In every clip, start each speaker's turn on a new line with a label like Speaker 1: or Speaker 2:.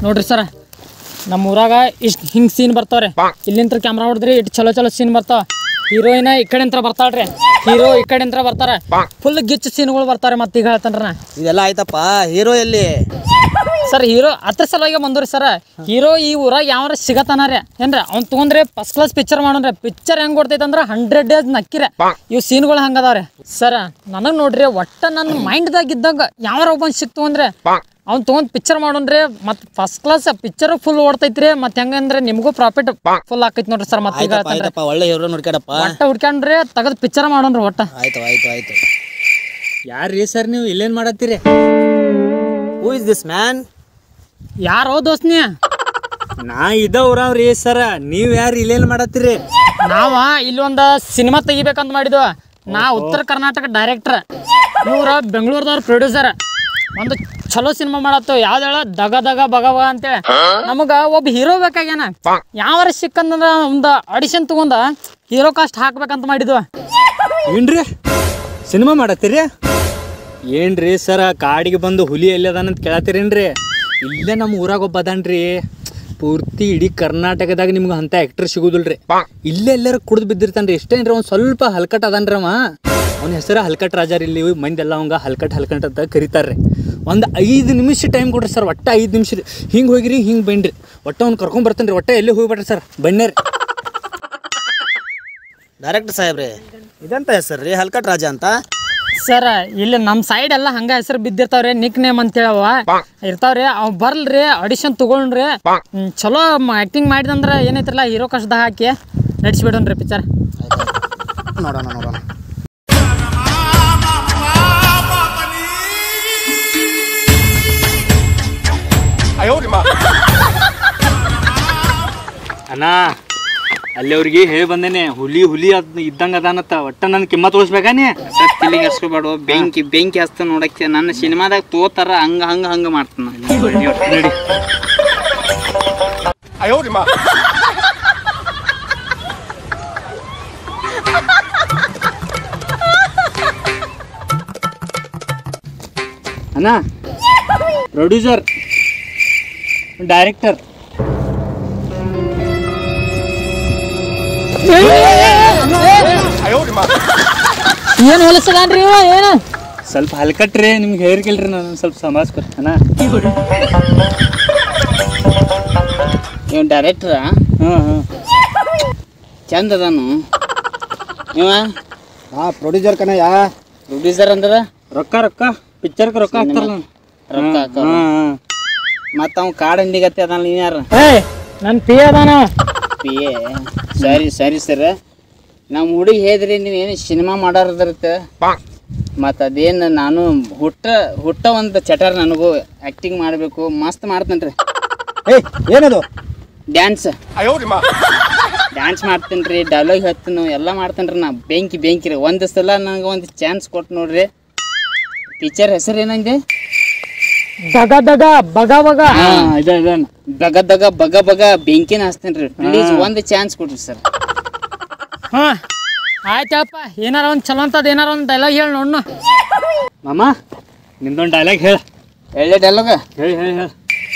Speaker 1: ನೋಡ್ರಿ ಸರ ನಮ್ಮ ಊರಾಗ ಇಷ್ಟು ಹಿಂಗೆ ಸೀನ್ ಬರ್ತಾವ್ರಿ ಇಲ್ಲಿಂತ್ರ ಕ್ಯಾಮ್ರಾ ಹೊಡೆದ್ರಿ ಇಟ್ಟು ಚಲೋ ಚಲೋ ಸೀನ್ ಬರ್ತಾವ ಹೀರೋಯಿನ ಈ ಕಡೆಂತ್ರ ಬರ್ತಾಳ್ರಿ ಹೀರೋ ಈ ಕಡೆಂತ್ರ ಬರ್ತಾರ ಫುಲ್ ಗಿಚ್ಚ ಸೀನ್ಗಳು ಬರ್ತಾರೆ ಮತ್ತೆ ಈಗ ಹೇಳ್ತಾನ್ರಿ ನಾ
Speaker 2: ಇದೆಲ್ಲ ಆಯ್ತಪ್ಪ ಹೀರೋ ಎಲ್ಲಿ
Speaker 1: ಸರ್ ಹೀರೋ ಅದ್ರ ಸಲುವಾಗಿ ಬಂದ್ರಿ ಸರ್ ಹೀರೋ ಈ ಊರಾಗ ಯಾವ ಸಿಗತಾನ ರೀ ಏನ್ರಿ ಅವ್ನು ತೊಗೊಂಡ್ರೆ ಫಸ್ಟ್ ಕ್ಲಾಸ್ ಪಿಕ್ಚರ್ ಮಾಡೋಣ್ರಿ ಪಿಕ್ಚರ್ ಹೆಂಗ್ ಕೊಡ್ತೈತೆ ಅಂದ್ರೆ ಹಂಡ್ರೆಡ್ ಡೇಸ್ ನಕ್ಕಿರೆ ಇವು ಸೀನ್ಗಳು ಹಂಗದಾವ್ರಿ ಸರ್ ನನಗೆ ನೋಡ್ರಿ ಒಟ್ಟ ನನ್ನ ಮೈಂಡ್ದಾಗ ಇದ್ದಾಗ ಯಾವಾರ ಒಬ್ಬನ್ ಸಿಕ್ತು ಅಂದ್ರೆ ಅವ್ನು ತೊಗೊಂಡ್ ಪಿಕ್ಚರ್ ಮಾಡೋಣ್ರಿ ಮತ್ತೆ ಫಸ್ಟ್ ಕ್ಲಾಸ್ ಪಿಕ್ಚರ್ ಫುಲ್ ಓಡ್ತೈತ್ರಿ ಮತ್ತೆ ಹೆಂಗಂದ್ರೆ ನಿಮಗೂ ಪ್ರಾಫಿಟ್ ಫುಲ್ ಆಕೈತಿ ನೋಡ್ರಿ ಸರ್ ಮತ್ತೆ ಈಗ
Speaker 2: ಆಯ್ತಪ್ಪ
Speaker 1: ಹೇಳ್ತಾನ್ರಿ
Speaker 2: ಆಯ್ತಪ್ಪ ಒಳ್ಳೆ ಹೀರೋ ನೋಡ್ಕೊಡಪ್ಪ
Speaker 1: ಒಟ್ಟ ಹುಡ್ಕೊಂಡ್ರಿ ತೆಗೆದು ಪಿಕ್ಚರ್ ಮಾಡೋಣ್ರಿ ಒಟ್ಟ
Speaker 2: ಆಯ್ತು ಆಯ್ತು ಆಯ್ತು
Speaker 3: ಯಾರ್ರೀ ಸರ್ ನೀವು ಇಲ್ಲೇನ್ ಮಾಡತ್ತೀರಿ
Speaker 2: ಹೂ ಇಸ್ ದಿಸ್ ಮ್ಯಾನ್
Speaker 1: ಯಾರೋ ದೋಸ್ತ್ ನೀ
Speaker 3: ನಾ ಇದ್ದವ್ರವ್ರಿ ಸರ ನೀವ್ ಯಾರು ಇಲ್ಲೇನ್ ಮಾಡತ್ತೀರಿ
Speaker 1: ನಾವ ಇಲ್ಲಿ ಒಂದು ಸಿನಿಮಾ ತೆಗಿಬೇಕಂತ ಮಾಡಿದ್ವ ನಾ ಉತ್ತರ ಕರ್ನಾಟಕ ಡೈರೆಕ್ಟರ್ ಇವ್ರ ಬೆಂಗಳೂರದವ್ರ ಪ್ರೊಡ್ಯೂಸರ್ ಒಂದು ಚಲೋ ಸಿನಿಮಾ ಮಾಡತ್ತು ಯಾವ್ದು ಹೇಳ ದಗ ದಗ ಬಗವ ಅಂತೇಳಿ ನಮಗ ಒಬ್ಬ ಹೀರೋ ಬೇಕಾಗ್ಯಾನ ಯಾವಾರ ಸಿಕ್ಕಂದ್ರ ಒಂದು ಆಡಿಷನ್ ತಗೊಂಡ ಹೀರೋ ಕಾಸ್ಟ್ ಹಾಕ್ಬೇಕಂತ ಮಾಡಿದ್ವ
Speaker 3: ಏನ್ರಿ ಸಿನಿಮಾ ಮಾಡತ್ತೀರಿ ಏನ್ರಿ ಸರ ಕಾಡಿಗೆ ಬಂದು ಹುಲಿ ಎಲ್ಲದಾನಂತ ಕೇಳತ್ತೀರೇನ್ರಿ ಇಲ್ಲೇ ನಮ್ಮ ಊರಾಗ ಒಬ್ಬ ಅದಾನ್ರಿ ಪೂರ್ತಿ ಇಡೀ ಕರ್ನಾಟಕದಾಗ ನಿಮ್ಗೆ ಅಂತ ಆಕ್ಟರ್ ಸಿಗುದಿಲ್ರಿ ಇಲ್ಲೇ ಎಲ್ಲಾರ ಕುಡ್ದು ಬಿದ್ದಿರ್ತಾನ್ರಿ ಎಷ್ಟೇನ್ರಿ ಅವ್ನು ಸ್ವಲ್ಪ ಹಲ್ಕಟ್ ಅದಾನ್ರಿ ಅವ ಅವ್ನ ಹೆಸರು ಹಲ್ಕಟ್ ರಾಜಾರ್ ಇಲ್ಲಿ ಮಂದಿ ಎಲ್ಲ ಅವಂಗ ಹಲ್ಕಟ್ ಹಲ್ಕಟ್ ಅಂತ ಕರೀತಾರ್ರಿ ಒಂದು ಐದು ನಿಮಿಷ ಟೈಮ್ ಕೊಡ್ರಿ ಸರ್ ಒಟ್ಟ ಐದು ನಿಮಿಷ ರೀ ಹಿಂಗೆ ಹೋಗಿರಿ ಹಿಂಗೆ ಬನ್ರಿ ಒಟ್ಟ ಅವ್ನು ಕರ್ಕೊಂಡ್ ಬರ್ತಾನೆ ರೀ ಒಟ್ಟ ಎಲ್ಲಿ ಹೋಗ್ಬೇಡ್ರಿ ಸರ್ ಬನ್ನೇರಿ
Speaker 2: ಡೈರೆಕ್ಟರ್ ಸಾಹೇಬ್ರಿ ಇದಂತ ಹೆಸರು ರೀ ಹಲ್ಕಟ್ ರಾಜ ಅಂತ
Speaker 1: ಸರ್ ಇಲ್ಲಿ ನಮ್ಮ ಸೈಡ್ ಎಲ್ಲ ಹಂಗ ಹೆಸರು ಬಿದ್ದಿರ್ತಾವ್ರಿ ನಿಕ್ ನೇಮ್ ಅಂತೇಳಿ ಅವ ಇರ್ತಾವ್ರಿ ಅವ್ ಬರ್ಲ್ರಿ ಆಡಿಷನ್ ತಗೊಂಡ್ರಿ ಹ್ಮ್, ಚಲೋ ಆಕ್ಟಿಂಗ್ ಮಾಡಿದಂದ್ರ ಏನೈತ್ರಲ್ಲ ಹೀರೋ ಕಷ್ಟದಾಗ ಹಾಕಿ ನಡಿಸ್ಬಿಡೋಣ್ರಿ ಪಿಕ್ಚರ್
Speaker 2: ನೋಡೋಣ ನೋಡೋಣ
Speaker 3: ಅಣ್ಣ ಅಲ್ಲಿ ಅವ್ರಿಗೆ ಹೇಳಿ ಬಂದೇನೆ ಹುಲಿ ಹುಲಿ ಅದ್ ಇದ್ದಂಗ ಅದಾನತ್ತ ಒಟ್ಟ ನನ್ ಕಿಮ್ಮತ್ ಉಳಿಸ್ಬೇಕಾನಿ
Speaker 4: ತಲೆಗೆ ಹಸ್ಕೊಬೇಡ ಬೆಂಕಿ ಬೆಂಕಿ ಹಸ್ತ ನೋಡಕ್ಕೆ ನನ್ನ ಸಿನಿಮಾದಾಗ ತೋತಾರ ಹಂಗ ಹಂಗ ಹಂಗ ಮಾಡ್ತಾನ
Speaker 3: ನಡಿ ಅಣ್ಣ ಪ್ರೊಡ್ಯೂಸರ್ ಡೈರೆಕ್ಟರ್
Speaker 1: ಏನ್ ಹೊಲಸದಾನ್ರಿ ಇವ ಏನ
Speaker 3: ಸ್ವಲ್ಪ ಹಲ್ಕಟ್ರಿ ನಿಮ್ಗೆ ಹೇಳಿರ್ಕಿಲ್ರಿ ನಾನು ಸ್ವಲ್ಪ ಸಮಾಸ್ಕೊರಿ ಅಣ್ಣ
Speaker 4: ಇವ್ ಡೈರೆಕ್ಟರ್
Speaker 3: ಹಾಂ ಹಾಂ
Speaker 4: ಚಂದ ಅದಾನು ಇವ
Speaker 2: ಹಾ ಪ್ರೊಡ್ಯೂಸರ್ ಕಣಯ್ಯ
Speaker 4: ಪ್ರೊಡ್ಯೂಸರ್ ಅಂದ್ರ
Speaker 3: ರೊಕ್ಕ ರೊಕ್ಕ ಪಿಕ್ಚರ್ಗೆ ರೊಕ್ಕ ಹಾಕ್ತಾರಲ್ಲ
Speaker 4: ರೊಕ್ಕ ಹಾಕೋರು.
Speaker 3: ಹಾಂ ಹಾಂ
Speaker 4: ಮತ್ತ ಅವ್ ಕಾಡ್ ಅಂಡಿಗತ್ತೆ ಅದಾನ ನೀವ್ ಯಾರ
Speaker 1: ಏ ನನ್ ಪಿ ಅದಾನ
Speaker 4: ಪಿ ಎ ಸರಿ ಸರಿ ಸರ್ ನಮ್ಮ ಹುಡುಗಿ ಹೇಳಿದ್ರಿ ನೀವು ಏನು ಸಿನಿಮಾ ಮಾಡಾರದಿರುತ್ತೆ ಮತ್ತು ಅದೇನು ನಾನು ಹುಟ್ಟ ಹುಟ್ಟ ಒಂದು ಚಟರ್ ನನಗೂ ಆ್ಯಕ್ಟಿಂಗ್ ಮಾಡಬೇಕು ಮಸ್ತ್ ಮಾಡ್ತೇನೆ ರೀ
Speaker 2: ಏಯ್ ಏನದು
Speaker 4: ಡ್ಯಾನ್ಸ್ ಡ್ಯಾನ್ಸ್ ಮಾಡ್ತೇನೆ ರೀ ಡೈಲಾಗ್ ಹೇಳ್ತೀನಿ ಎಲ್ಲ ಮಾಡ್ತೇನೆ ರೀ ನಾ ಬೆಂಕಿ ಬೆಂಕಿ ರೀ ಒಂದು ಸಲ ನನಗೆ ಒಂದು ಚಾನ್ಸ್ ಕೊಟ್ಟು ನೋಡ್ರಿ ಪಿಕ್ಚರ್ ಹೆಸರು ಏನಂದೆ
Speaker 1: ದಗ ದಗ ಬಗ ಬಗ
Speaker 3: ಹಾಂ ಇದೆ ಇದೆ
Speaker 4: ಬಗ ದಗ ಬಗ ಬಗ ಬೆಂಕಿನ ಹಚ್ತೇನೆ ರೀ ಪ್ಲೀಸ್ ಒಂದು ಚಾನ್ಸ್ ಕೊಡ್ರಿ ಸರ್
Speaker 1: ಹಾ ಆಯ್ತಪ್ಪ ಏನಾರ ಒಂದ್ ಚಲೋ ಅಂತದ್ ಏನಾರ ಒಂದ್ ಡೈಲಾಗ್ ಹೇಳಿ ನೋಡ್ನು
Speaker 3: ಮಾಮ ನಿಮ್ದೊಂದು ಡೈಲಾಗ್ ಹೇಳ
Speaker 4: ಒಳ್ಳೆ ಡೈಲಾಗ
Speaker 3: ಹೇಳಿ ಹೇಳಿ ಹೇಳಿ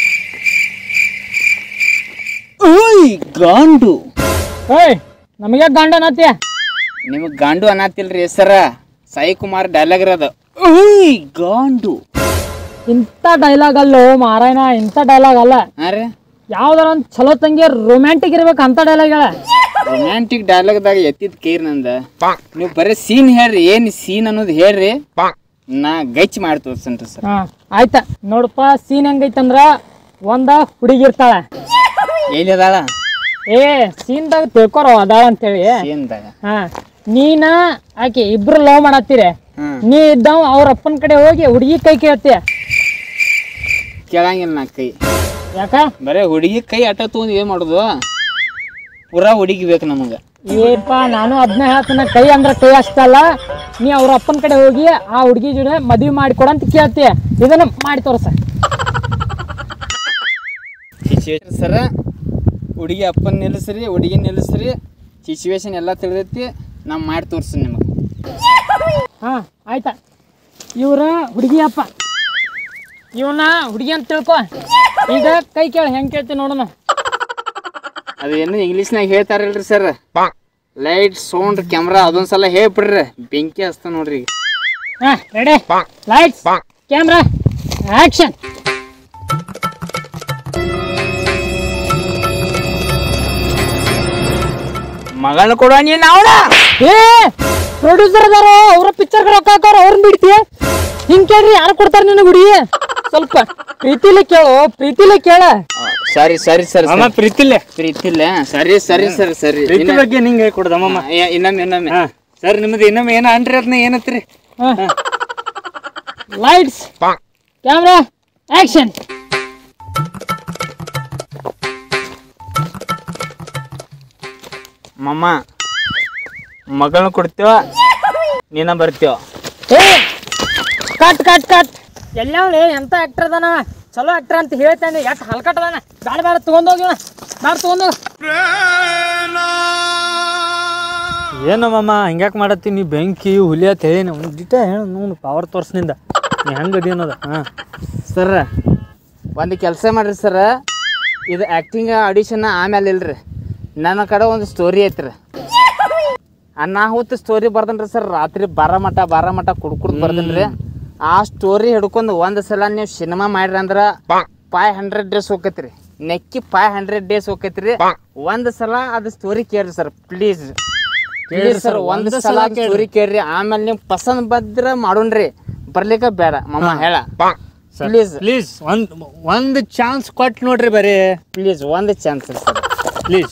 Speaker 3: ಓಯ್ ಗಾಂಡು
Speaker 1: ಏಯ್ ನಮಗೆ ಗಂಡ ನತ್ಯ
Speaker 4: ನಿಮಗೆ ಗಂಡು ಅನ್ನತ್ತಿಲ್ರಿ ಸರ ಸಾಯಿ ಕುಮಾರ್ ಡೈಲಾಗ್ ರೀ ಅದು
Speaker 3: ಓಯ್ ಗಾಂಡು
Speaker 1: ಇಂಥ ಡೈಲಾಗ್ ಅಲ್ಲೋ ಮಾರಾಯಣ ಇಂಥ ಡೈಲಾಗ್ ಅಲ್ಲ
Speaker 4: ಹಾಂ ರೀ
Speaker 1: ಯಾವ್ದಾರ ಒಂದ್ ಚಲೋ ತಂಗಿ ರೊಮ್ಯಾಂಟಿಕ್ ಇರ್ಬೇಕು ಅಂತ ಡೈಲಾಗ್ ಹೇಳ
Speaker 4: ರೊಮ್ಯಾಂಟಿಕ್ ಡೈಲಾಗ್ದಾಗ ಎತ್ತಿದ ಕೇರ್ ನಂದ ನೀವು ಬರೀ ಸೀನ್ ಹೇಳ್ರಿ ಏನ್ ಸೀನ್ ಅನ್ನೋದು ಹೇಳ್ರಿ ನಾ ಗಚ್ ಮಾಡಿ ತೋರ್ಸನ್ರಿ ಸರ್
Speaker 1: ಹಾ ಆಯ್ತ ನೋಡಪ್ಪ ಸೀನ್ ಹೆಂಗೈತಂದ್ರ ಒಂದ ಹುಡುಗಿ ಇರ್ತಾಳ
Speaker 4: ಎಲ್ಲಿ ಅದಾಳ
Speaker 1: ಏ ಸೀನ್ದಾಗ ತಿಳ್ಕೊರೋ ಅದಾಳ ಅಂತೇಳಿ
Speaker 4: ಸೀನ್ದಾಗ
Speaker 1: ಹಾ ನೀನ ಆಕೆ ಇಬ್ರು ಲವ್ ಮಾಡತ್ತೀರಿ
Speaker 4: ಹ್ಮ್
Speaker 1: ನೀ ಇದ್ದಾವ ಅವ್ರ ಅಪ್ಪನ ಕಡೆ ಹೋಗಿ ಹುಡುಗಿ ಕೈ ಕೇಳ್ತೀಯ
Speaker 4: ಕೇಳಂಗಿಲ್ಲ ನಾ ಕೈ
Speaker 1: ಯಾಕ
Speaker 4: ಬರೇ ಹುಡುಗಿ ಕೈ ಅಟ ತಗೊಂಡ್ ಏನ್ ಮಾಡುದು ಪೂರಾ ಹುಡುಗಿ ಬೇಕು ನಮಗ
Speaker 1: ಏಪ್ಪ ನಾನು ಅದನ್ನ ಹೇಳ್ತಾನ ಕೈ ಅಂದ್ರ ಕೈ ಅಷ್ಟಲ್ಲ ನೀ ಅವ್ರ ಅಪ್ಪನ ಕಡೆ ಹೋಗಿ ಆ ಹುಡುಗಿ ಜೋಡಿ ಮದ್ವಿ ಮಾಡಿಕೊಡ ಅಂತ ಕೇಳ್ತೀಯ ಇದನ್ನ ಮಾಡಿ ತೋರ್ಸ
Speaker 4: ಸರ ಹುಡುಗಿ ಅಪ್ಪನ ನಿಲ್ಲಿಸ್ರಿ ಹುಡುಗಿ ನಿಲ್ಲಿಸ್ರಿ ಸಿಚುವೇಶನ್ ಎಲ್ಲ ತಿಳಿದೈತಿ ನಾ ಮಾಡಿ ತೋರ್ಸ್ತೀನಿ ನಿಮಗೆ
Speaker 1: ಹಾ ಆಯ್ತಾ ಇವ್ರ ಹುಡುಗಿ ಅಪ್ಪ ಇವನ್ನ ಹುಡುಗಿ ಅಂತ ತಿಳ್ಕೊ ಈಗ ಕೈ ಕೇಳ ಹೆಂಗ್ ಕೇಳ್ತೀನಿ ನೋಡೋಣ
Speaker 4: ಅದು ಏನು ಇಂಗ್ಲೀಷ್ನಾಗ ಹೇಳ್ತಾರಲ್ರಿ ಸರ್ ಲೈಟ್ ಸೌಂಡ್ ಕ್ಯಾಮ್ರಾ ಅದೊಂದ್ಸಲ ಹೇಳ್ಬಿಡ್ರಿ ಬೆಂಕಿ ಹಚ್ತ ನೋಡ್ರಿ ಈಗ
Speaker 1: ಹಾ ರೆಡಿ ಲೈಟ್ಸ್ ಕ್ಯಾಮ್ರಾ ಆಕ್ಷನ್
Speaker 4: ಮಗಳನ್ನ ಕೊಡುವ ನೀನು ಅವಳ
Speaker 1: ಏ ಪ್ರೊಡ್ಯೂಸರ್ ಅದಾರೋ ಅವ್ರ ಪಿಕ್ಚರ್ ರೊಕ್ಕ ಹಾಕೋರ ಅವ್ರನ್ನ ಬಿಡ್ತಿ ಹಿಂಗ್ ಕೇಳ್ರಿ ಯಾರು ಕೊಡ್ತಾರ ನಿನ್ನ ಗುಡಿ ಸ್ವಲ್ಪ ಪ್ರೀತಿಲಿ ಕೇಳು ಪ್ರೀತಿಲಿ ಕೇಳ
Speaker 4: ಸರಿ ಸರಿ ಸರಿ
Speaker 3: ಮಾಮ ಪ್ರೀತಿಲೆ
Speaker 4: ಪ್ರೀತಿಲ್ಲ ಸರಿ ಸರಿ ಸರಿ ಸರಿ
Speaker 3: ಪ್ರೀತಿ ಬಗ್ಗೆ ನಿಂಗೆ ಹೇಳ್ಕೊಡ್ದ ಮಾಮ
Speaker 4: ಇನ್ನ- ಇನ್ನೊಮ್ಮೆ ಇನ್ನೊಮ್ಮೆ
Speaker 3: ಹಾ ಸರ್ ನಿಮ್ದು ಇನ್ನೊಮ್ಮೆ ಏನ ಅನ್ರಿ ಅದನ್ನ ಏನತ್ರಿ
Speaker 1: ಲೈಟ್ಸ್ ಕ್ಯಾಮ್ರಾ ಆಕ್ಷನ್
Speaker 4: ಮಮ್ಮ ಮಗಳನ್ನ ಕೊಡ್ತೀವ ನೀನ ಬರ್ತೀವ
Speaker 1: ಏ ಕಟ್ ಕಟ್ ಕಟ್ ಎಲ್ಲ ಎಂತ ಆಕ್ಟರ್ ಅದಾನ ಚಲೋ ಆಕ್ಟರ್ ಅಂತ ಹೇಳ್ತಾನೆ ಯಾಕೆ ಹಲ್ಕಟ್ ಅದಾನ ಬೇಡ ಬೇಡ ತಗೊಂಡೋಗಿವ ಬೇಡ ತಗೊಂಡೋಗ
Speaker 3: ಏನು ಮಾಮ ಹಿಂಗ್ಯಾಕೆ ಮಾಡತ್ತಿ ನೀ ಬೆಂಕಿ ಹುಲಿ ಅಂತ ಹೇಳಿ ಒಂದು ದಿಟ ಹೇಳು ನೋಡು ಪವರ್ ತೋರ್ಸ್ನಿಂದ ನೀ ಹೆಂಗೆ ಅದಿ ಅನ್ನೋದು ಹಾಂ
Speaker 4: ಸರ್ ಒಂದು ಕೆಲಸ ಮಾಡ್ರಿ ಸರ್ ಇದು ಆ್ಯಕ್ಟಿಂಗ್ ಆಡಿಷನ್ ಆಮೇಲೆ ಇಲ್ರಿ ನನ್ನ ಕಡೆ ಒಂದು ಸ್ಟೋರಿ ಐತ್ರಿ ಅನ್ನಾಹುತ ಸ್ಟೋರಿ ಬರ್ದನ್ರಿ ಸರ್ ರಾತ್ರಿ ಬಾರ ಮಟ ಬಾರ ಮಟ ಕುಡ್ಕುಡ್ ಬರ್ದನ್ರಿ ಆ ಸ್ಟೋರಿ ಹಿಡ್ಕೊಂಡು ಒಂದು ಸಲ ನೀವು ಸಿನಿಮಾ ಮಾಡ್ರಿ ಅಂದ್ರೆ ಫೈವ್ ಹಂಡ್ರೆಡ್ ಡೇಸ್ ಹೋಗತ್ರಿ ನೆಕ್ಕಿ ಫೈವ್ ಹಂಡ್ರೆಡ್ ಡೇಸ್ ಹೋಗತ್ರಿ ಒಂದು ಸಲ ಅದು ಸ್ಟೋರಿ ಕೇಳ್ರಿ ಸರ್ ಪ್ಲೀಸ್ ಪ್ಲೀಸ್ ಸರ್ ಒಂದು ಸಲ ಸ್ಟೋರಿ ಕೇಳ್ರಿ ಆಮೇಲೆ ನೀವು ಪಸಂದ್ ಬದ್ರ ಮಾಡೋಣ್ರಿ ಬರ್ಲಿಕ್ಕ ಬೇಡ ಮಮ್ಮ ಹೇಳ ಪ್ಲೀಸ್
Speaker 3: ಪ್ಲೀಸ್ ಒಂದು ಒಂದು ಚಾನ್ಸ್ ಕೊಟ್ಟು ನೋಡ್ರಿ ಬರೀ
Speaker 4: ಪ್ಲೀಸ್ ಒಂದು ಚಾನ್ಸ್ ಸರ್
Speaker 3: ಪ್ಲೀಸ್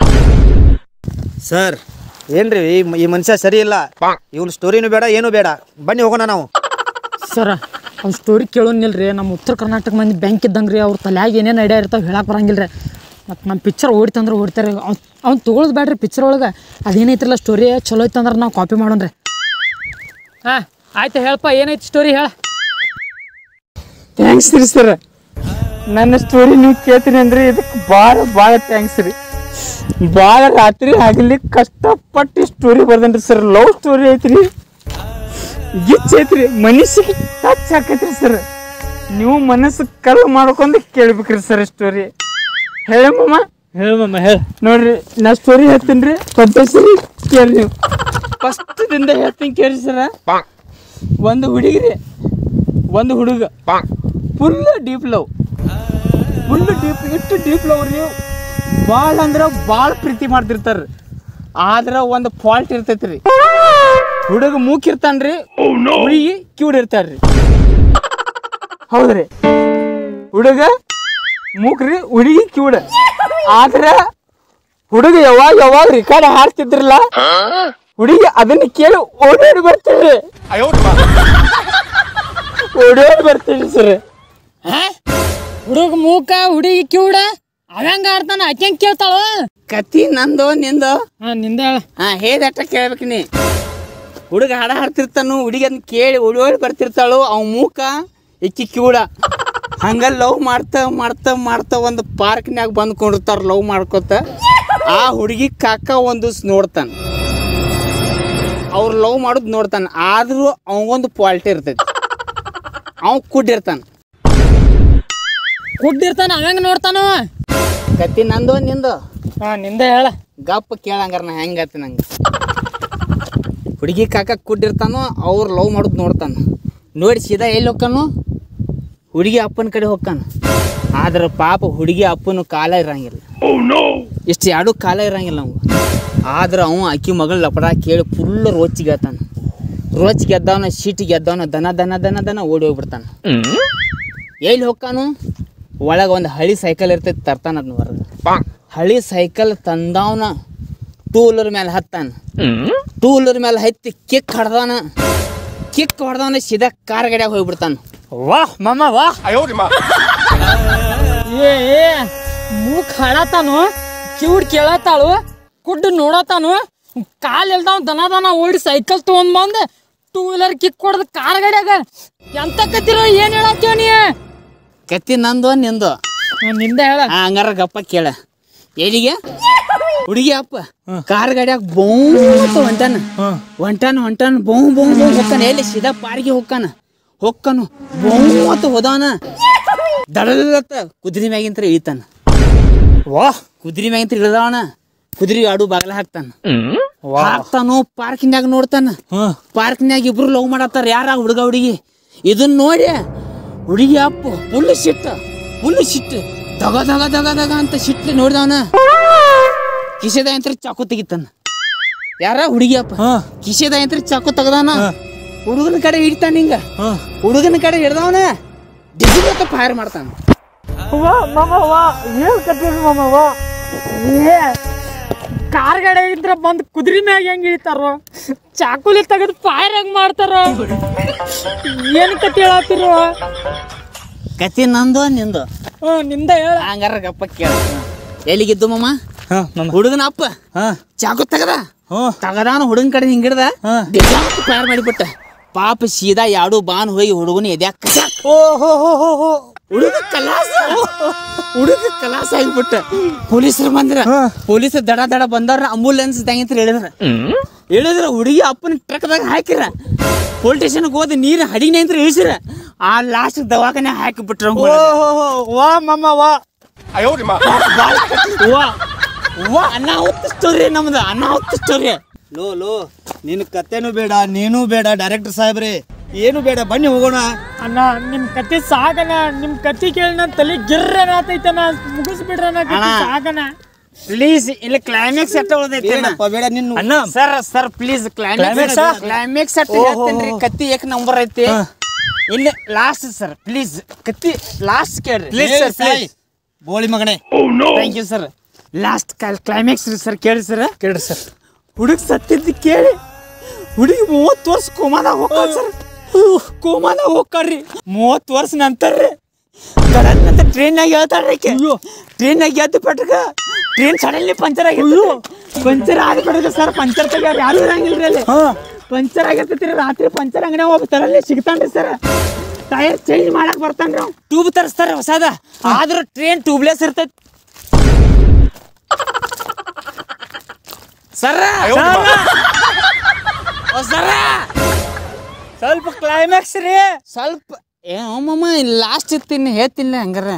Speaker 2: ಸರ್ ಏನ್ರಿ ಈ ಈ ಮನುಷ್ಯ ಸರಿ ಇಲ್ಲ ಇವನ್ ಸ್ಟೋರಿನೂ ಬೇಡ ಏನೂ ಬೇಡ ಬನ್ನಿ ಹೋಗೋಣ ನಾವು
Speaker 1: ಸರ ಅವ್ನ ಸ್ಟೋರಿ ಕೇಳೋನಿಲ್ರಿ ನಮ್ಮ ಉತ್ತರ ಕರ್ನಾಟಕ ಮಂದಿ ಬ್ಯಾಂಕ್ ಇದ್ದಂಗೆ ರೀ ಅವ್ರ ತಲ್ಯಾಗ ಏನೇನು ಐಡಿಯಾ ಇರ್ತಾವೆ ಹೇಳಕ್ಕೆ ಬರಂಗಿಲ್ಲ ರೀ ಮತ್ತು ನಮ್ಮ ಪಿಕ್ಚರ್ ಓಡಿತಂದ್ರೆ ಓಡ್ತಾರೆ ಅವ್ನು ಅವ್ನು ತೊಗೊಳೋದು ಬೇಡ್ರಿ ಪಿಕ್ಚರ್ ಒಳಗೆ ಅದೇನೈತ್ರಲ್ಲ ಸ್ಟೋರಿ ಚಲೋ ಐತಂದ್ರೆ ನಾವು ಕಾಪಿ ಮಾಡೋಣ್ರಿ ಹಾಂ ಆಯ್ತು ಹೇಳಪ್ಪ ಏನೈತಿ ಸ್ಟೋರಿ ಹೇಳ
Speaker 4: ಥ್ಯಾಂಕ್ಸ್ ರೀ ಸರ್ ನನ್ನ ಸ್ಟೋರಿ ನೀವು ಕೇಳ್ತೀನಿ ಅಂದ್ರೆ ಇದಕ್ಕೆ ಭಾಳ ಭಾಳ ಥ್ಯಾಂಕ್ಸ್ ರೀ ಭಾಳ ರಾತ್ರಿ ಆಗಲಿ ಕಷ್ಟಪಟ್ಟು ಸ್ಟೋರಿ ಬರ್ದನ್ರಿ ಸರ್ ಲವ್ ಸ್ಟೋರಿ ಐತ್ರಿ ಗಿಚ್ ಐತ್ರಿ ಮನುಷ್ಯಗೆ ಟಚ್ ಹಾಕೈತ್ರಿ ಸರ್ ನೀವು ಮನಸ್ಸು ಕಲ್ಲು ಮಾಡ್ಕೊಂಡು ಕೇಳ್ಬೇಕ್ರಿ ಸರ್ ಸ್ಟೋರಿ ಹೇಳಮ್ಮ
Speaker 3: ಹೇಳು ಮಾಮ ಹೇಳು
Speaker 4: ನೋಡ್ರಿ ನಾ ಸ್ಟೋರಿ ಹೇಳ್ತೀನಿ ರೀ ಪದ್ಧತಿ ಕೇಳಿ ನೀವು ಫಸ್ಟ್ ದಿಂದ ಹೇಳ್ತೀನಿ ಕೇಳಿ ಸರ ಒಂದು ಹುಡುಗಿರಿ ಒಂದು ಹುಡುಗ full deep love full deep ಇಷ್ಟು ಡೀಪ್ ಲವ್ ರೀ ಭಾಳ ಅಂದ್ರೆ ಭಾಳ ಪ್ರೀತಿ ಮಾಡ್ತಿರ್ತಾರ ಆದ್ರೆ ಒಂದು ಫಾಲ್ಟ್ ಇರ್ತೈತಿ ರೀ ಹುಡುಗ ಮೂಕಿರ್ತಾನ್ರಿ ಹುಡುಗಿ ಕಿವಿಡ್ ಇರ್ತಾರ್ರಿ ಹೌದ್ರಿ ಹುಡುಗ ಮೂಕ್ರಿ ಹುಡುಗಿ ಕಿವಿಡ ಆದ್ರ ಹುಡುಗ ಯಾವಾಗ ಯಾವಾಗ ರಿಕಾರ್ಡ್ ಹಾಡ್ತಿದ್ರಲ್ಲ ಹುಡುಗಿ ಅದನ್ನ ಕೇಳಿ ಓಡೋಡಿ ಬರ್ತೀರಿ ಓಡೋಡಿ ಬರ್ತೀರಿ ಸರ್
Speaker 1: ಹುಡುಗ ಮೂಕ ಹುಡುಗಿ ಕಿವುಡ ಅವಂಗ ಆಡ್ತಾನ ಆಕೆಂಗ್ ಕೇಳ್ತಾಳ
Speaker 4: ಕತಿ ನಂದು ನಿಂದು
Speaker 1: ಹಾಂ ನಿಂದ ಹೇಳ
Speaker 4: ಹಾ ಹೇದಟ್ಟ ಕೇಳ್ಬೇಕು ನೀ ಹುಡುಗ ಹಾಡ ಹಾಡ್ತಿರ್ತಾನು ಹುಡುಗಿ ಅದನ್ನ ಕೇಳಿ ಓಡಿ ಓಡಿ ಬರ್ತಿರ್ತಾಳು ಅವ್ ಮೂಕ ಇಕ್ಕಿ ಕಿವುಡ ಹಂಗ ಲವ್ ಮಾಡ್ತಾ ಮಾಡ್ತಾ ಮಾಡ್ತಾ ಒಂದು ಪಾರ್ಕ್ನ್ಯಾಗ ಬಂದ್ಕೊಂಡಿರ್ತಾರ ಲವ್ ಮಾಡ್ಕೊತ ಆ ಹುಡುಗಿ ಕಾಕ ಒಂದು ದಿವ್ಸ ನೋಡ್ತಾನ ಅವ್ರು ಲವ್ ಮಾಡೋದು ನೋಡ್ತಾನ ಆದ್ರೂ ಅವಂಗೊಂದು ಪಾಲ್ಟಿ ಇರ್ತೈತಿ ಅವ್ ಕುಡ್ಡಿರ್ತಾನ
Speaker 1: ಕುಡ್ಡಿರ್ತಾನ ಅವಂಗ ನೋಡ್ತಾನವ
Speaker 4: ಕತಿ ನಂದು ನಿಂದು
Speaker 1: ಹಾಂ ನಿಂದ ಹೇಳ
Speaker 4: ಗಪ್ಪ ಕೇಳಂಗಾರ ನಾ ಹೆಂಗತಿ ನಂಗೆ ಹುಡುಗಿ ಕಾಕ ಕುಡ್ಡಿರ್ತಾನೋ ಅವ್ರು ಲವ್ ಮಾಡೋದು ನೋಡ್ತಾನ ನೋಡಿ ಸೀದಾ ಎಲ್ಲಿ ಹೋಗ್ತಾನು ಹುಡುಗಿ ಅಪ್ಪನ ಕಡೆ ಹೋಗ್ತಾನ ಆದ್ರೆ ಪಾಪ ಹುಡುಗಿ ಅಪ್ಪನ ಕಾಲ ಇರಂಗಿಲ್ಲ ಇಷ್ಟು ಎರಡು ಕಾಲ ಇರಂಗಿಲ್ಲ ಅವ ಆದ್ರೆ ಅವ ಅಕ್ಕಿ ಮಗಳ ಲಪಡ ಕೇಳಿ ಫುಲ್ ರೋಚಿ ಗೆದ್ದಾನ ರೋಚ್ ಗೆದ್ದವನ ಸೀಟಿ ಗೆದ್ದವನ ದನ ದನ ದನ ದನ ಓಡಿ ಹೋಗ್ಬಿಡ್ತಾನ ಎಲ್ಲಿ ಹೋಗ್ತಾನು ಒಳಗೆ ಒಂದು ಹಳಿ ಸೈಕಲ್ ಇರ್ತೈತಿ ತರ್ತಾನ ಅದನ್ನ ಹೊರಗೆ ಹಳಿ ಸೈಕಲ್ ತಂದವನ ಟೂ ವೀಲರ್ ಮೇಲೆ ಹತ್ತಾನ ಟೂ ವೀಲರ್ ಮೇಲೆ ಹತ್ತಿ ಕಿಕ್ ಹೊಡೆದವನ ಕಿಕ್ ಹೊಡೆದವನ ಸೀದಾ ಕಾರ್ ಗಡಿಯಾಗ ಹೋಗ್ಬಿಡ್ತಾನ
Speaker 3: ವಾಹ್ ಮಾಮ ವಾಹ್
Speaker 1: ಏ ಏ ಮೂಕ್ ಹಾಡತಾನು ಕಿವುಡ್ ಕೇಳತ್ತಾಳು ಕುಡ್ಡು ನೋಡತಾನು ಕಾಲ್ ಇಲ್ದಾವ್ ದನ ದನ ಓಡಿ ಸೈಕಲ್ ತಗೊಂಡ್ ಬಂದ್ ಟೂ ವೀಲರ್ ಕಿಕ್ ಹೊಡೆದ್ ಕಾರ್ ಗಾಡ್ಯಾಗ ಎಂತ ಕತ್ತಿರೋ ಏನ್ ಹೇಳತ್ತೀವ ನೀ
Speaker 4: ಕತ್ತಿ ನಂದು ನಿಂದು
Speaker 1: ನಾನ್ ನಿಂದ ಹೇಳ
Speaker 4: ಆ, ಹಂಗಾರ ಗಪ್ಪ ಕೇಳ ಎಲ್ಲಿಗೆ ಹುಡುಗಿ ಅಪ್ಪ ಕಾರ್ ಗಾಡಿಯಾಗ ಬೌ ಅಂತ ಹೊಂಟಾನ ಹೊಂಟಾನ ಹೊಂಟಾನ ಬೌ ಬೌ ಬೌ ಹೋಗ್ತಾನ ಎಲ್ಲಿ ಸೀದಾ ಪಾರ್ಗೆ ಹೋಗ್ತಾನ ಹೊಕ್ಕನು ಮೂವತ್ತು ಹೋದವನ ದಡಲತ್ತ ಕುದುರೆ ಮ್ಯಾಗಿಂತ್ರ ಇಳಿತಾನ
Speaker 3: ವಾ
Speaker 4: ಕುದುರೆ ಮ್ಯಾಗಿಂತ್ರ ಇಳಿದವನ ಕುದುರೆ ಆಡು ಬಾಗಲ ಹಾಕ್ತಾನ ಹಾಕ್ತಾನು ಪಾರ್ಕಿನ್ಯಾಗ ನೋಡ್ತಾನ
Speaker 3: ಹಾ
Speaker 4: ಪಾರ್ಕ್ನ್ಯಾಗ ಇಬ್ರು ಲವ್ ಮಾಡತ್ತಾರ ಯಾರ ಹುಡುಗ ಹುಡುಗಿ ಇದನ್ನ ನೋಡಿ ಹುಡುಗಿ ಅಪ್ಪ ಫುಲ್ ಸಿಟ್ಟ ಫುಲ್ ಸಿಟ್ಟು ದಗ ದಗ ದಗ ದಗ ಅಂತ ಸಿಟ್ಟು ನೋಡಿದವನ ಕಿಸೆದ ಯಂತ್ರ ಚಾಕು ತೆಗಿತಾನ ಯಾರ ಹುಡುಗಿ ಅಪ್ಪ
Speaker 3: ಹಾ
Speaker 4: ಕಿಸೆದ ಯಂತ್ರ ಚಾಕು ತೆಗ್ದಾನ ಹುಡುಗನ ಕಡೆ ಹಿಡಿತಾನ ಹಿಂಗ
Speaker 3: ಹಾ
Speaker 4: ಹುಡುಗನ ಕಡೆ ಹಿಡ್ದವನ ಡಿಜಿಟ್ ಫೈರ್ ಮಾಡ್ತಾನ
Speaker 1: ವಾ ಮಾಮ ವಾ ಏನ್ ಕಟ್ಟಿರಿ ಮಾಮ ವಾ ಏ ಕಾರ್ ಗಾಡಿ ಇದ್ರ ಬಂದ್ ಕುದುರೆ ಮ್ಯಾಗ ಹೆಂಗ್ ಇಳಿತಾರೋ ಚಾಕುಲಿ ತೆಗೆದು ಫೈರ್ ಹೆಂಗ್ ಮಾಡ್ತಾರೋ ಏನ್ ಕತಿ ಹೇಳತ್ತಿರೋ
Speaker 4: ಕತಿ ನಂದು ನಿಂದು
Speaker 1: ಹ್ಮ್ ನಿಂದ ಹೇಳ
Speaker 4: ಹಂಗಾರ ಗಪ್ಪ ಕೇಳ ಎಲ್ಲಿಗಿದ್ದು ಮಮ್ಮ
Speaker 3: ಹಾ ಮಾಮ
Speaker 4: ಹುಡುಗನ ಅಪ್ಪ
Speaker 3: ಹಾ
Speaker 4: ಚಾಕು ತೆಗದ
Speaker 3: ಹ್ಞೂ
Speaker 4: ತಗದಾನ ಹುಡುಗನ ಕಡೆ ಹಿಂಗಿಡ್ದ
Speaker 3: ಹಾ.
Speaker 4: ಫೈರ್ ಮಾಡಿಬಿಟ್ಟ ಪಾಪ ಸೀದಾ ಯಾಡು ಬಾನ್ ಹೋಗಿ ಹುಡುಗನ ಎದ್ಯಾಕ ಕಚಾಕ್.
Speaker 3: ಓ ಹೋ ಹೋ ಹೋ ಹೋ
Speaker 4: ಹುಡುಗ ಕಲಾಸ ಹುಡುಗ ಕಲಾಸ ಆಗಿಬಿಟ್ಟ ಪೊಲೀಸರು ಬಂದ್ರ
Speaker 3: ಹಾ.
Speaker 4: ಪೊಲೀಸ್ ದಡ ದಡ ಬಂದವ್ರ ಅಂಬುಲೆನ್ಸ್ ತಂಗಿತ್ರ ಹೇಳಿದ್ರ ಹೇಳಿದ್ರ ಹುಡುಗಿ ಅಪ್ಪನ ಟ್ರಕ್ದಾಗ ಹಾಕಿರ ಪೊಲೀಸ್ ಸ್ಟೇಷನ್ಗೆ ಹೋದ ನೀರು ಹಡಿನ ಅಂತ ಇಳಿಸಿರ ಆ ಲಾಸ್ಟ್ ದವಾಖಾನೆ ಹಾಕಿ ಬಿಟ್ರ
Speaker 3: ಓ ಹೋ ಹೋ ವಾ ಮಾಮ ವಾ
Speaker 4: ವಾ ವಾ ಅನಾಹುತ ಸ್ಟೋರಿ ನಮ್ದು ಅನಾಹುತ ಸ್ಟೋರಿ
Speaker 2: ಲೋ ಲೋ ನಿನ್ ಕತೆನೂ ಬೇಡ ನೀನು ಬೇಡ ಡೈರೆಕ್ಟರ್ ಸಾಹೇಬ್ರಿ ಏನು ಬೇಡ ಬನ್ನಿ ಹೋಗೋಣ
Speaker 1: ಅಣ್ಣ ನಿಮ್ ಕತಿ ಸಾಗಣ ನಿಮ್ ಕತಿ ಕೇಳಿ ನನ್ ತಲೆ ಗಿರ್ರನ ಆತೈತನ ಮುಗಿಸ್ಬಿಡ್ರಣ ಕತಿ
Speaker 4: ಅಣ್ಣ.
Speaker 1: ಸಾಗಣ
Speaker 4: ಪ್ಲೀಸ್ ಇಲ್ಲಿ ಕ್ಲೈಮ್ಯಾಕ್ಸ್ ಎಷ್ಟ ಉಳ್ದೈತಿ
Speaker 2: ಬೇಡಪ್ಪ ಬೇಡ ನಿನ್ನ
Speaker 3: ಅಣ್ಣ
Speaker 4: sir sir please climax
Speaker 3: Climax?
Speaker 4: Climax at ಹೇಳ್ತೇನ್ರಿ ಕತ್ತಿ ಏಕ್ ನಂಬರ್ ಐತಿ ಇಲ್ಲಿ ಲಾಸ್ಟ್ ಸರ್ ಪ್ಲೀಸ್ ಕತ್ತಿ ಲಾಸ್ಟ್ ಕೇಳ್ರಿ
Speaker 3: Please, sir, please.
Speaker 2: ಬೋಳಿ ಮಗನೇ
Speaker 4: thank you sir last climax ರೀ ಸರ್ ಕೇಳಿ ಸರ್
Speaker 3: ಕೇಳ್ರಿ ಸರ್
Speaker 4: ಹುಡುಗ ಸತ್ತಿದ್ದು ಕೇಳಿ ಹುಡುಗಿ ಮೂವತ್ತು ವರ್ಷ ಕೋಮಾದಾಗ ಹೋಗ್ತಾಳ ಸರ್ ಕೋಮಾದಾಗ ಹೋಗ್ತಾರ್ರಿ ಮೂವತ್ತು ವರ್ಷ ನಂತರ ರೀ ಅಂತ ಟ್ರೈನಾಗ ಹೇಳ್ತಾಳ್ರಿ ಆಕೆ ಟ್ರೈನಾಗ ಎದ್ದು ಪಟ್ಕ ಟ್ರೈನ್ ಸಡನ್ಲಿ ಪಂಚರ್ ಆಗಿತ್ತು ಪಂಚರ್ ಆದ ಪಟ್ಕ ಸರ್ ಪಂಚರ್ ತೆಗ್ಯಾರ ಯಾರು ಇರಂಗಿಲ್ರಿ ಅಲ್ಲಿ ಪಂಚರ್ ಆಗಿರ್ತೈತಿ ರಾತ್ರಿ ಪಂಚರ್ ಅಂಗಡಿ ಹೋಗಿ ತರಲ್ಲಿ ಸಿಗ್ತಾನ್ರಿ ಸರ್ ಟೈರ್ ಚೇಂಜ್ ಮಾಡಕ್ ಬರ್ತಾನ್ರಿ ಟ್ಯೂಬ್ ತರಿಸ್ತಾರೆ ಹೊಸದ ಆದ್ರೂ ಟ್ರೈನ್ ಟ್ಯೂಬ್ಲೆಸ್ ಇರ್ತೈತಿ ಸರ ಸರ
Speaker 3: ಸ್ವಲ್ಪ ಕ್ಲೈಮ್ಯಾಕ್ಸ್ ರೀ
Speaker 4: ಸ್ವಲ್ಪ ಏ ಅಮ್ಮಮ್ಮ ಲಾಸ್ಟ್ ಇರ್ತೀನಿ ಹೇಳ್ತೀನಿ ಹಂಗಾರ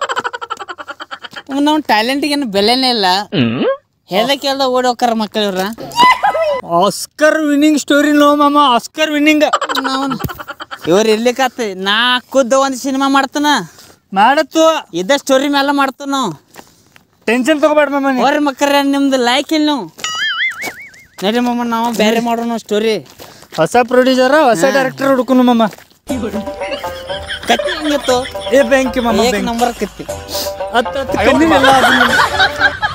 Speaker 4: ನಾವು ಟ್ಯಾಲೆಂಟಿಗೆ ಏನು ಬೆಲೆನೇ ಇಲ್ಲ ಹೇಳ್ದ ಕೇಳ್ದ ಓಡಿ ಹೋಗ್ತಾರ ಮಕ್ಕಳು ಇವ್ರ
Speaker 3: ಆಸ್ಕರ್ ವಿನ್ನಿಂಗ್ ಸ್ಟೋರಿ ನೋ ಮಾಮ ಆಸ್ಕರ್ ವಿನ್ನಿಂಗ್
Speaker 4: ನಾವು ಇವ್ರು ಇರ್ಲಿಕ್ಕತ್ತ ನಾ ಖುದ್ದ ಒಂದು ಸಿನಿಮಾ ಮಾಡ್ತಾನ
Speaker 3: ಮಾಡತ್ತು
Speaker 4: ಇದ ಸ್ಟೋರಿ ಮೇಲೆ ಮಾಡ್ತಾನ ನಾವು
Speaker 3: ಟೆನ್ಷನ್ ತಗೋಬೇಡ ಮಾಮ ನೀ.
Speaker 4: ಅವ್ರ ಮಕ್ಕಳ ನಿಮ್ದು ಲೈಕ್ ಇಲ್ಲ ನೀವು ನಡಿ ಮಮ್ಮ ನಾವು ಬೇರೆ ಮಾಡೋಣ ಸ್ಟೋರಿ
Speaker 3: ಹೊಸ ಪ್ರೊಡ್ಯೂಸರ್ ಹೊಸ ಡೈರೆಕ್ಟರ್ ಹುಡುಕನು ಮಾಮ
Speaker 4: ಕತ್ತಿ ಹೆಂಗಿತ್ತು
Speaker 3: ಏ ಬ್ಯಾಂಕಿ ಮಾಮ
Speaker 4: ಏಕ್ ನಂಬರ್ ಕತ್ತಿ
Speaker 3: ಹತ್ತು ಹತ್ತು ಕಣ್ಣಿನೆಲ್ಲ ಅದನ್ನ